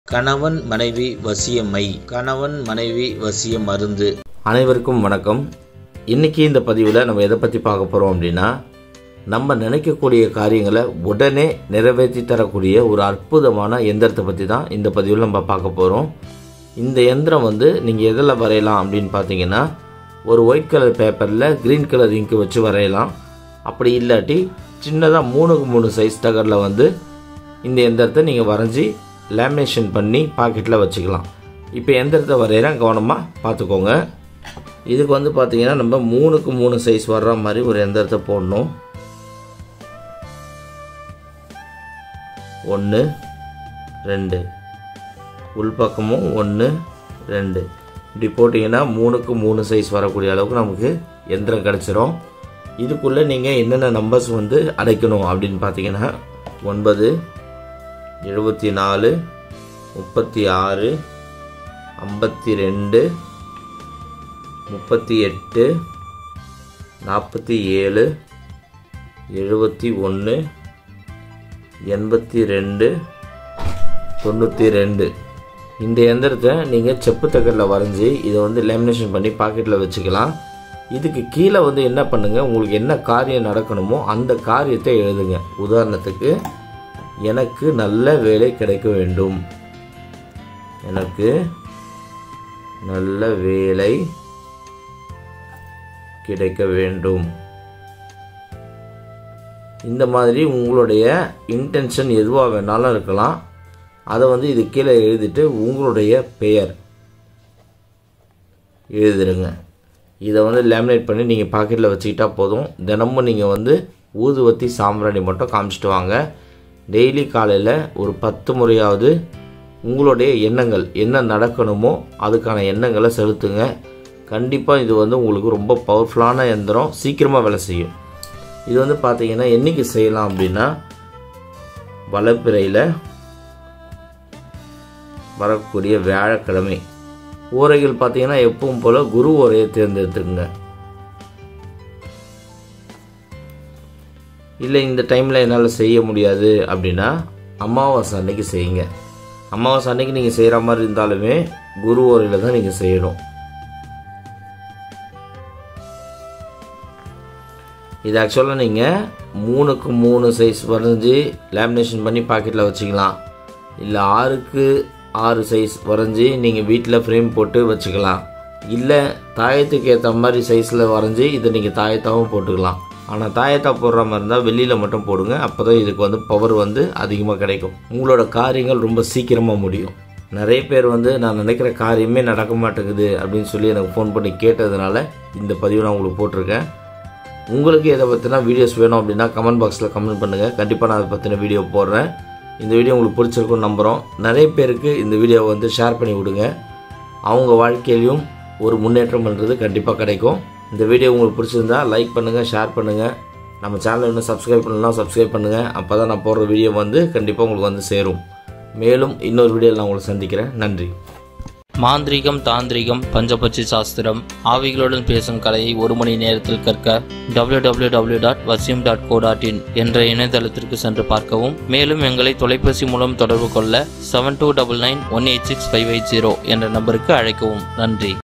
கணவன் மனைவி வசியமை கணவன் மனைவி வசிய மருந்து அனைவருக்கும் வணக்கம் இன்னைக்கு இந்த பதிவில் நம்ம எதை பற்றி பார்க்க போகிறோம் அப்படின்னா நம்ம நினைக்கக்கூடிய காரியங்களை உடனே நிறைவேற்றி தரக்கூடிய ஒரு அற்புதமான எந்திரத்தை பற்றி தான் இந்த பதிவில் நம்ம பார்க்க போகிறோம் இந்த எந்திரம் வந்து நீங்கள் எதில் வரையலாம் அப்படின்னு பார்த்தீங்கன்னா ஒரு ஒயிட் கலர் பேப்பரில் க்ரீன் கலர் இங்கு வச்சு வரையலாம் அப்படி இல்லாட்டி சின்னதாக மூணுக்கு மூணு சைஸ் தகரில் வந்து இந்த எந்திரத்தை நீங்கள் வரைஞ்சி லேமினேஷன் பண்ணி பாக்கெட்டில் வச்சுக்கலாம் இப்போ எந்திரத்தை வரைகிறேன் கவனமாக பார்த்துக்கோங்க இதுக்கு வந்து பார்த்தீங்கன்னா நம்ம மூணுக்கு மூணு சைஸ் வர்ற மாதிரி ஒரு எந்திரத்தை போடணும் ஒன்று ரெண்டு உள்பக்கமும் ஒன்று ரெண்டு இப்படி போட்டிங்கன்னா மூணுக்கு மூணு சைஸ் வரக்கூடிய அளவுக்கு நமக்கு எந்திரம் கிடச்சிரும் இதுக்குள்ளே நீங்கள் என்னென்ன நம்பர்ஸ் வந்து அடைக்கணும் அப்படின்னு பார்த்தீங்கன்னா ஒன்பது எழுபத்தி நாலு முப்பத்தி ஆறு ஐம்பத்தி ரெண்டு முப்பத்தி எட்டு நாற்பத்தி ஏழு எழுபத்தி ஒன்று எண்பத்தி ரெண்டு தொண்ணூற்றி ரெண்டு இந்த எந்திரத்தை நீங்கள் செப்பு தகரில் வரைஞ்சி இதை வந்து லேமினேஷன் பண்ணி பாக்கெட்டில் வச்சுக்கலாம் இதுக்கு கீழே வந்து என்ன பண்ணுங்கள் உங்களுக்கு என்ன காரியம் நடக்கணுமோ அந்த காரியத்தை எழுதுங்க உதாரணத்துக்கு எனக்கு நல்ல வேலை கிடைக்க வேண்டும் எனக்கு நல்ல வேலை கிடைக்க வேண்டும் இந்த மாதிரி உங்களுடைய இன்டென்ஷன் எதுவாக வேணாலும் இருக்கலாம் அதை வந்து இது கீழே எழுதிட்டு உங்களுடைய பெயர் எழுதிடுங்க இதை வந்து லேமினேட் பண்ணி நீங்கள் பாக்கெட்டில் வச்சுக்கிட்டா போதும் தினமும் நீங்கள் வந்து ஊதுவத்தி சாம்பிராணி மட்டும் காமிச்சிட்டு வாங்க டெய்லி காலையில் ஒரு பத்து முறையாவது உங்களுடைய எண்ணங்கள் என்ன நடக்கணுமோ அதுக்கான எண்ணங்களை செலுத்துங்க கண்டிப்பாக இது வந்து உங்களுக்கு ரொம்ப பவர்ஃபுல்லான எந்திரம் சீக்கிரமாக வேலை செய்யும் இது வந்து பார்த்தீங்கன்னா என்றைக்கு செய்யலாம் அப்படின்னா வளப்பிறையில் வரக்கூடிய வியாழக்கிழமை ஓரைகள் பார்த்தீங்கன்னா எப்பவும் போல் குரு ஓரையை தேர்ந்தெடுத்துக்குங்க இல்லை இந்த டைமில் என்னால் செய்ய முடியாது அப்படின்னா அமாவாசை அன்னைக்கு செய்யுங்க அமாவாசை அன்னைக்கு நீங்கள் செய்கிற மாதிரி இருந்தாலுமே குரு ஓரையில் தான் நீங்கள் செய்யணும் இது ஆக்சுவலாக நீங்கள் மூணுக்கு மூணு சைஸ் வரைஞ்சி லேமினேஷன் பண்ணி பாக்கெட்டில் வச்சுக்கலாம் இல்லை ஆறுக்கு ஆறு சைஸ் வரைஞ்சி நீங்கள் வீட்டில் ஃப்ரேம் போட்டு வச்சுக்கலாம் இல்லை தாயத்துக்கு ஏற்ற மாதிரி சைஸில் வரைஞ்சி இதை நீங்கள் தாயத்தாகவும் போட்டுக்கலாம் ஆனால் தாயத்தா போடுற மாதிரி இருந்தால் வெளியில் மட்டும் போடுங்க அப்போ தான் இதுக்கு வந்து பவர் வந்து அதிகமாக கிடைக்கும் உங்களோட காரியங்கள் ரொம்ப சீக்கிரமாக முடியும் நிறைய பேர் வந்து நான் நினைக்கிற காரியமே நடக்க மாட்டேங்குது அப்படின்னு சொல்லி எனக்கு ஃபோன் பண்ணி கேட்டதுனால இந்த பதிவு நான் உங்களுக்கு போட்டிருக்கேன் உங்களுக்கு எதை பற்றினா வீடியோஸ் வேணும் அப்படின்னா கமெண்ட் பாக்ஸில் கமெண்ட் பண்ணுங்கள் கண்டிப்பாக நான் அதை பற்றின வீடியோ போடுறேன் இந்த வீடியோ உங்களுக்கு பிடிச்சிருக்குன்னு நம்புகிறோம் நிறைய பேருக்கு இந்த வீடியோவை வந்து ஷேர் பண்ணி விடுங்க அவங்க வாழ்க்கையிலையும் ஒரு முன்னேற்றம் பண்ணுறது கண்டிப்பாக கிடைக்கும் இந்த வீடியோ உங்களுக்கு பிடிச்சிருந்தா லைக் பண்ணுங்கள் ஷேர் பண்ணுங்கள் நம்ம சேனலை இன்னும் சப்ஸ்கிரைப் பண்ணலாம் சப்ஸ்கிரைப் பண்ணுங்கள் அப்போ தான் நான் போடுற வீடியோ வந்து கண்டிப்பாக உங்களுக்கு வந்து சேரும் மேலும் இன்னொரு வீடியோவில் நான் உங்களை சந்திக்கிறேன் நன்றி மாந்திரீகம் தாந்திரிகம் பஞ்சபட்சி சாஸ்திரம் ஆவிகளுடன் பேசும் கலையை ஒரு மணி நேரத்தில் கற்க www.vasim.co.in டாட் வசியம் டாட் கோ டாட் இன் என்ற இணையதளத்திற்கு சென்று பார்க்கவும் மேலும் எங்களை தொலைபேசி மூலம் தொடர்பு கொள்ள seven two double nine one eight six five eight zero என்ற நம்பருக்கு அழைக்கவும் நன்றி